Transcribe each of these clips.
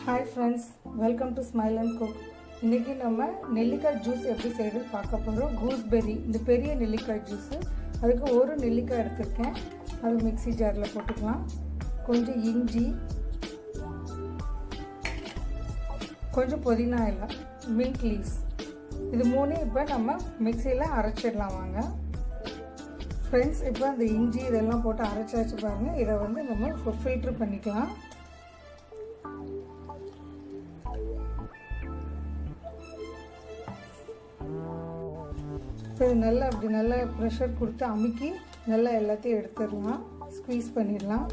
hi friends welcome to smile and cook இன்றைக்கி நம்ம நெல்லிக்காய் ஜூஸ் எப்படி செய்கிறது பார்க்க போகிறோம் கூஸ்பெர்ரி இந்த பெரிய நெல்லிக்காய் ஜூஸு அதுக்கு ஒரு நெல்லிக்காய் எடுத்திருக்கேன் அது மிக்ஸி ஜாரில் போட்டுக்கலாம் கொஞ்சம் இஞ்சி கொஞ்சம் புதினா இலை மின்ட் லீவ்ஸ் இது மூணு இப்போ நம்ம மிக்சியில் அரைச்சிடலாம் வாங்க ஃப்ரெண்ட்ஸ் இப்போ அந்த இஞ்சி இதெல்லாம் போட்டு அரைச்சாச்சு பாருங்கள் இதை வந்து நம்ம ஃபில்ட்ரு பண்ணிக்கலாம் இப்போ இது நல்லா அப்படி நல்லா ப்ரெஷர் கொடுத்து அமுக்கி நல்லா எல்லாத்தையும் எடுத்துடலாம் ஸ்க்வீஸ் பண்ணிடலாம்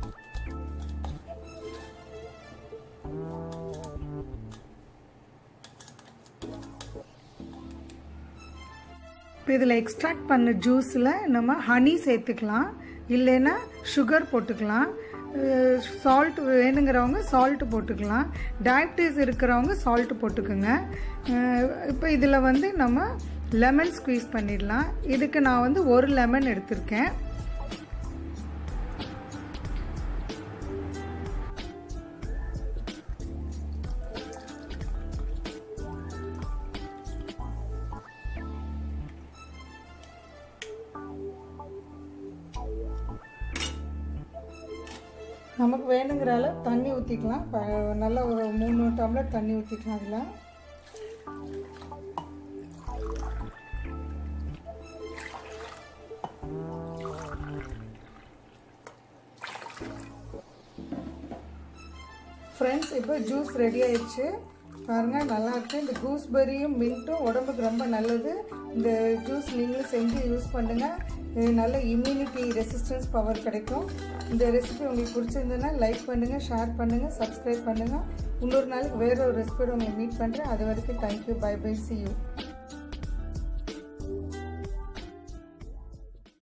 இப்போ இதில் எக்ஸ்ட்ராக்ட் பண்ண ஜூஸில் நம்ம ஹனி சேர்த்துக்கலாம் இல்லைன்னா சுகர் போட்டுக்கலாம் சால்ட் வேணுங்கிறவங்க சால்ட்டு போட்டுக்கலாம் டயபிட்டிஸ் இருக்கிறவங்க சால்ட்டு போட்டுக்கோங்க இப்போ இதில் வந்து நம்ம லெமன் ஸ்க்வீஸ் பண்ணிடலாம் இதுக்கு நான் வந்து ஒரு லெமன் எடுத்திருக்கேன் நமக்கு வேணுங்கிற அளவு தண்ணி ஊற்றிக்கலாம் நல்லா ஒரு மூணு டம்ளர் தண்ணி ஊற்றிக்கலாம் அதில் ஃப்ரெண்ட்ஸ் இப்போ ஜூஸ் ரெடி ஆயிடுச்சு பாருங்கள் நல்லாயிருக்கு இந்த கூஸ்பெரியும் மின்ட்டும் உடம்புக்கு ரொம்ப நல்லது இந்த ஜூஸ் நீங்களும் செஞ்சு யூஸ் பண்ணுங்கள் நல்ல இம்யூனிட்டி ரெசிஸ்டன்ஸ் பவர் கிடைக்கும் இந்த ரெசிபி உங்களுக்கு பிடிச்சிருந்ததுன்னா லைக் பண்ணுங்கள் ஷேர் பண்ணுங்கள் சப்ஸ்கிரைப் பண்ணுங்கள் இன்னொரு நாளைக்கு வேறு ஒரு ரெசிபியோட உங்களை மீட் பண்ணுறேன் அது வரைக்கும் thank you bye bye see you